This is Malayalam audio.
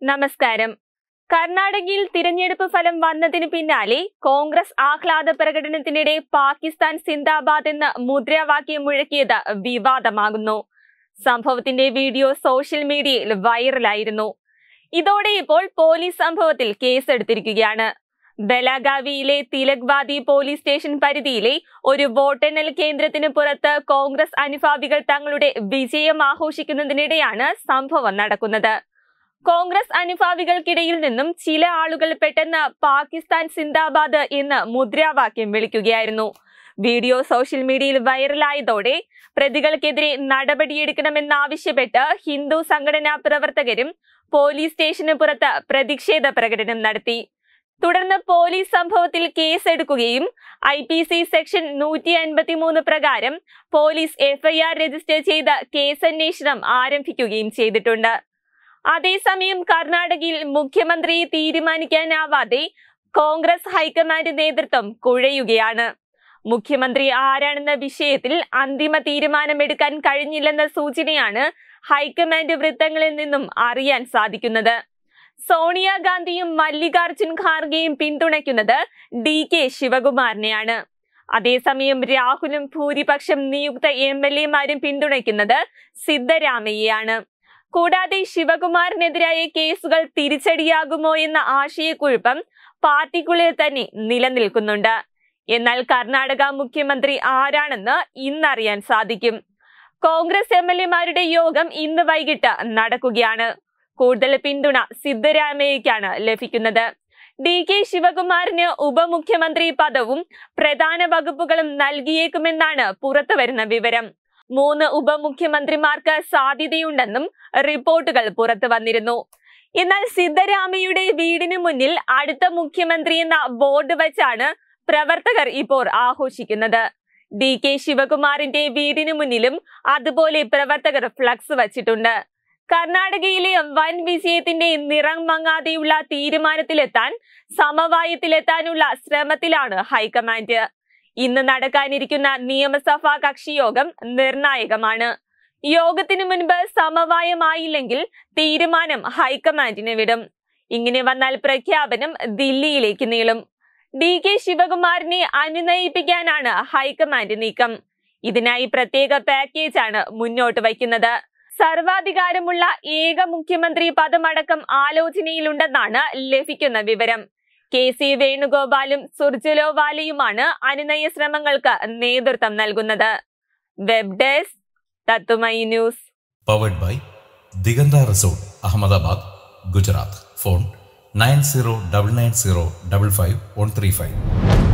നമസ്കാരം കർണാടകയിൽ തിരഞ്ഞെടുപ്പ് ഫലം വന്നതിന് പിന്നാലെ കോൺഗ്രസ് ആഹ്ലാദ പ്രകടനത്തിനിടെ പാകിസ്ഥാൻ സിന്ദാബാദ് എന്ന മുദ്രാവാക്യം മുഴക്കിയത് വിവാദമാകുന്നു സംഭവത്തിന്റെ വീഡിയോ സോഷ്യൽ മീഡിയയിൽ വൈറലായിരുന്നു ഇതോടെ ഇപ്പോൾ പോലീസ് സംഭവത്തിൽ കേസെടുത്തിരിക്കുകയാണ് ബലാഗാവിയിലെ തിലക്വാദി പോലീസ് സ്റ്റേഷൻ പരിധിയിലെ ഒരു വോട്ടെണ്ണൽ കേന്ദ്രത്തിന് പുറത്ത് കോൺഗ്രസ് അനുഭാവികൾ തങ്ങളുടെ വിജയം ആഘോഷിക്കുന്നതിനിടെയാണ് സംഭവം നടക്കുന്നത് കോൺഗ്രസ് അനുഭാവികൾക്കിടയിൽ നിന്നും ചില ആളുകൾ പെട്ടെന്ന് പാകിസ്ഥാൻ സിന്ദാബാദ് എന്ന് മുദ്രാവാക്യം വിളിക്കുകയായിരുന്നു വീഡിയോ സോഷ്യൽ മീഡിയയിൽ വൈറലായതോടെ പ്രതികൾക്കെതിരെ നടപടിയെടുക്കണമെന്നാവശ്യപ്പെട്ട് ഹിന്ദു സംഘടനാ പ്രവർത്തകരും പോലീസ് സ്റ്റേഷന് പുറത്ത് പ്രതിഷേധ പ്രകടനം നടത്തി തുടർന്ന് പോലീസ് സംഭവത്തിൽ കേസെടുക്കുകയും ഐ പി സി സെക്ഷൻ നൂറ്റി അൻപത്തി മൂന്ന് പ്രകാരം പോലീസ് എഫ്ഐആർ രജിസ്റ്റർ ചെയ്ത് കേസന്വേഷണം ആരംഭിക്കുകയും ചെയ്തിട്ടുണ്ട് അതേസമയം കർണാടകയിൽ മുഖ്യമന്ത്രിയെ തീരുമാനിക്കാനാവാതെ കോൺഗ്രസ് ഹൈക്കമാൻഡ് നേതൃത്വം കുഴയുകയാണ് മുഖ്യമന്ത്രി ആരാണെന്ന വിഷയത്തിൽ അന്തിമ തീരുമാനമെടുക്കാൻ കഴിഞ്ഞില്ലെന്ന സൂചനയാണ് ഹൈക്കമാൻഡ് വൃത്തങ്ങളിൽ നിന്നും അറിയാൻ സാധിക്കുന്നത് സോണിയാഗാന്ധിയും മല്ലികാർജുൻ ഖാർഗെയും പിന്തുണയ്ക്കുന്നത് ഡി കെ ശിവകുമാറിനെയാണ് അതേസമയം രാഹുലും ഭൂരിപക്ഷം നിയുക്ത എം എൽ എമാരും പിന്തുണയ്ക്കുന്നത് സിദ്ധരാമയ്യയാണ് കൂടാതെ ശിവകുമാറിനെതിരായ കേസുകൾ തിരിച്ചടിയാകുമോ എന്ന ആശയക്കുഴപ്പം പാർട്ടിക്കുള്ളിൽ തന്നെ നിലനിൽക്കുന്നുണ്ട് എന്നാൽ കർണാടക മുഖ്യമന്ത്രി ആരാണെന്ന് ഇന്നറിയാൻ സാധിക്കും കോൺഗ്രസ് എം എൽ എമാരുടെ യോഗം ഇന്ന് വൈകിട്ട് നടക്കുകയാണ് കൂടുതൽ പിന്തുണ സിദ്ധരാമയ്യക്കാണ് ലഭിക്കുന്നത് ഡി കെ ശിവകുമാറിന് ഉപമുഖ്യമന്ത്രി പദവും പ്രധാന വകുപ്പുകളും നൽകിയേക്കുമെന്നാണ് പുറത്തുവരുന്ന വിവരം മൂന്ന് ഉപമുഖ്യമന്ത്രിമാർക്ക് സാധ്യതയുണ്ടെന്നും റിപ്പോർട്ടുകൾ പുറത്തു വന്നിരുന്നു എന്നാൽ സിദ്ധരാമയ്യയുടെ വീടിന് മുന്നിൽ അടുത്ത മുഖ്യമന്ത്രി എന്ന ബോർഡ് വെച്ചാണ് പ്രവർത്തകർ ഇപ്പോൾ ആഘോഷിക്കുന്നത് ഡി കെ ശിവകുമാറിന്റെ വീടിന് മുന്നിലും അതുപോലെ പ്രവർത്തകർ ഫ്ലക്സ് വച്ചിട്ടുണ്ട് കർണാടകയിലെ വൻ വിജയത്തിന്റെ നിറം മങ്ങാതെയുള്ള തീരുമാനത്തിലെത്താൻ സമവായത്തിലെത്താനുള്ള ശ്രമത്തിലാണ് ഹൈക്കമാൻഡ് ഇന്ന് നടക്കാനിരിക്കുന്ന നിയമസഭാ കക്ഷിയോഗം നിർണായകമാണ് യോഗത്തിനു മുൻപ് സമവായമായില്ലെങ്കിൽ തീരുമാനം ഹൈക്കമാൻഡിന് വിടും ഇങ്ങനെ വന്നാൽ പ്രഖ്യാപനം ദില്ലിയിലേക്ക് നീളും ഡി കെ ശിവകുമാറിനെ അനുനയിപ്പിക്കാനാണ് ഹൈക്കമാൻഡ് നീക്കം ഇതിനായി പ്രത്യേക പാക്കേജാണ് മുന്നോട്ട് വയ്ക്കുന്നത് സർവാധികാരമുള്ള ഏക മുഖ്യമന്ത്രി പദമടക്കം ആലോചനയിലുണ്ടെന്നാണ് ലഭിക്കുന്ന വിവരം കെ സി വേണുഗോപാലും സുർജലോവാലയുമാണ് അനുനയ ശ്രമങ്ങൾക്ക് നേതൃത്വം നൽകുന്നത് വെബ് ഡെസ്ക് തത്തുമൈ news powered by Digantha resort Ahmedabad Gujarat phone nine zero double nine zero double five one three five